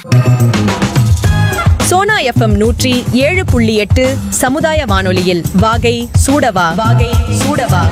Sona FM நூற்றி ஏழு புள்ளி எட்டு சமுதாய வானொலியில் வாகை சூடவா வாகை சூடவா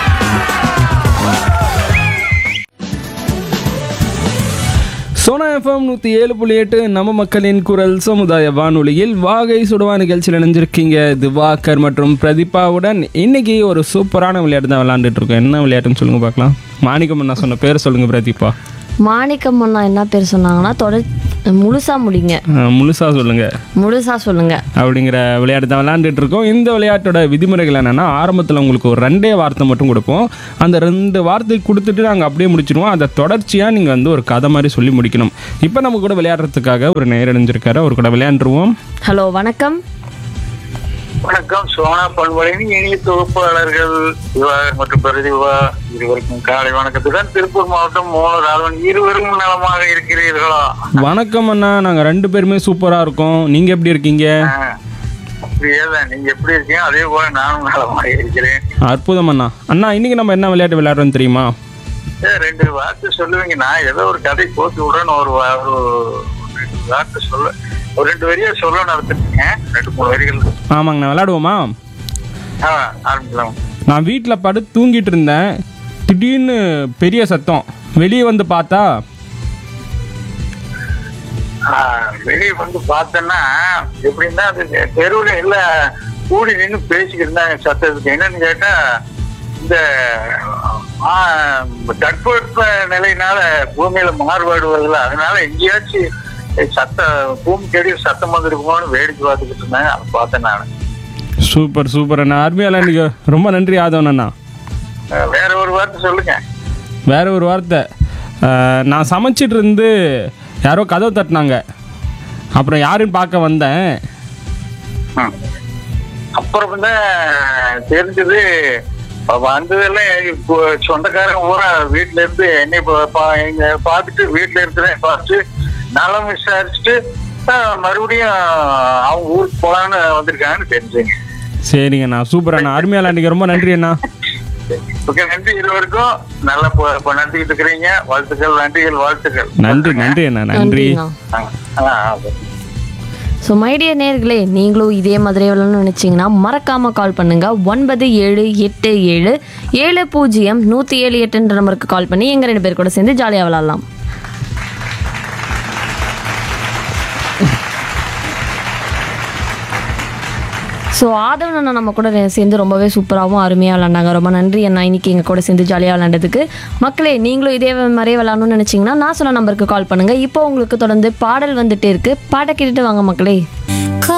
சோனா எஃப்எம் நூற்றி ஏழு புள்ளி எட்டு நம்ம மக்களின் குரல் சமுதாய வானொலியில் வாகை சுடுவா நிகழ்ச்சியில் இணைஞ்சிருக்கீங்க திவாகர் மற்றும் பிரதீபாவுடன் இன்னைக்கு ஒரு சூப்பரான விளையாட்டு தான் விளையாண்டுட்டு இருக்கோம் என்ன விளையாட்டுன்னு சொல்லுங்க பார்க்கலாம் மாணிக்கம் நான் சொன்ன பேர் சொல்லுங்க பிரதீபா மாணிக்கம் அண்ணா என்ன பேர் சொன்னாங்கன்னா தொடர் முழுசா முடிங்க அஹ், முழுசா சொல்லுங்க முழுசா சொல்லுங்க அப்படிங்கிற விளையாட்டு தான் விளையாண்டுட்டு இருக்கோம் இந்த விளையாட்டோட விதிமுறைகள் என்னன்னா ஆரம்பத்தில் உங்களுக்கு ஒரு ரெண்டே வார்த்தை மட்டும் கொடுப்போம் அந்த ரெண்டு வார்த்தை கொடுத்துட்டு நாங்கள் அப்படியே முடிச்சிருவோம் அதை தொடர்ச்சியாக நீங்கள் வந்து ஒரு கதை மாதிரி சொல்லி முடிக்கணும் இப்போ நம்ம கூட விளையாடுறதுக்காக ஒரு நேரடைஞ்சிருக்காரு அவர் கூட விளையாண்டுருவோம் ஹலோ வணக்கம் வணக்கம் சோனா பண்பலையின் இனிய தொகுப்பாளர்கள் திவாகர் மற்றும் பிரதிபா இருவருக்கும் காலை வணக்கத்துடன் திருப்பூர் மாவட்டம் மூணு ராவன் இருவரும் நலமாக இருக்கிறீர்களா வணக்கம் அண்ணா நாங்கள் ரெண்டு பேருமே சூப்பராக இருக்கோம் நீங்கள் எப்படி இருக்கீங்க ஆ, அப்படியேதான் நீங்க எப்படி இருக்கீங்க அதே போல நானும் நலமாக இருக்கிறேன் அற்புதம் அண்ணா அண்ணா இன்னைக்கு நம்ம என்ன விளையாட்டு விளையாடுறோம் தெரியுமா ஏ, ரெண்டு வார்த்தை சொல்லுவீங்க நான் ஏதோ ஒரு கதை போட்டு விடணும் ஒரு வா- ஒரு ஒரு ரெண்டு வார்த்தை சொல்ல ஒரு ரெண்டு வரியா சொல்ல நடத்திருக்கேன் ரெண்டு மூணு வரிகள் ஆமாங்கண்ணா விளையாடுவோமா ஆ ஆரம்பிக்கலாம் நான் வீட்டில் படுத்து தூங்கிட்டு இருந்தேன் திடீர்னு பெரிய சத்தம் வெளியே வந்து பார்த்தா ஆஹ் வெளிய வந்து பார்த்தேன்னா எப்படின்னா அது தெருவுல எல்லாம் கூடி நின்று பேசிக்கிட்டு இருந்தாங்க சத்தத்துக்கு என்னன்னு கேட்டா இந்த ஆஹ், தட்பவெட்ப நிலையினால பூமியில மாறுபாடுவதில்ல அதனால எங்கேயாச்சும் சத்த பூமிக்கடி சத்தம் வந்திருக்குமோன்னு வேடிக்கை பார்த்துக்கிட்டு இருந்தாங்க அதை பார்த்தேன் நான் சூப்பர் சூப்பர் அண்ணா அருமையால இன்னைக்கு ரொம்ப நன்றி ஆதவன் அண்ணா ஆஹ் வேற ஒரு வார்த்தை சொல்லுங்க வேற ஒரு வார்த்தை அஹ், நான் சமைச்சிட்டு இருந்து யாரோ கதவை தட்டினாங்க அப்புறம் யாருன்னு பார்க்க வந்தேன் ம். அப்புறம் தான் தெரிஞ்சது வந்ததெல்லாம் இப்போ சொந்தக்காரங்க பூரா வீட்டுல இருந்து என்னை பா- பா- எங்க பார்த்துட்டு வீட்டுல இருக்கிறேன் பார்த்து நலம் விசாரிச்சுட்டு ஆஹ், மறுபடியும் அவங்க ஊருக்கு போலான்னு வந்திருக்காங்கன்னு தெரிஞ்சுங்க சரிங்க அண்ணா சூப்பர் அண்ணா அருமையால இன்னைக்கு ரொம்ப நன்றி அண்ணா ஓகே நன்றி இருவருக்கும் நல்லா ப- ப- நடத்திக்கிட்டு இருக்கிறீங்க வாழ்த்துக்கள் நன்றிகள் வாழ்த்துக்கள் நன்றி நன்றி அண்ணா நன்றி நன்றிண்ணா ஆ, ஆ, ஆ. ஸோ மைடிய நேர்களே நீங்களும் இதே மாதிரி விளையாடணும்னு நினச்சிங்கன்னா மறக்காமல் கால் பண்ணுங்கள் ஒன்பது ஏழு எட்டு ஏழு ஏழு பூஜ்ஜியம் நூற்றி ஏழு எட்டுன்ற நம்பருக்கு கால் பண்ணி எங்கள் ரெண்டு பேர் கூட சேர்ந்து ஜாலியாக விளாட்லாம் ஸோ ஆதவன் அண்ணா நம்ம கூட ரெ- சேர்ந்து ரொம்பவே சூப்பராகவும் அருமையாக விளாண்டாங்க ரொம்ப நன்றி அண்ணா இன்னைக்கு எங்கள் கூட சேர்ந்து ஜாலியாக விளாண்டதுக்கு மக்களே நீங்களும் இதே மாதிரியே விளாடணும்னு நினச்சிங்கன்னா நான் சொன்ன நம்பருக்கு கால் பண்ணுங்கள் இப்போ உங்களுக்கு தொடர்ந்து பாடல் வந்துட்டே இருக்கு பாட்டை கேட்டுட்டு வாங்க மக்களே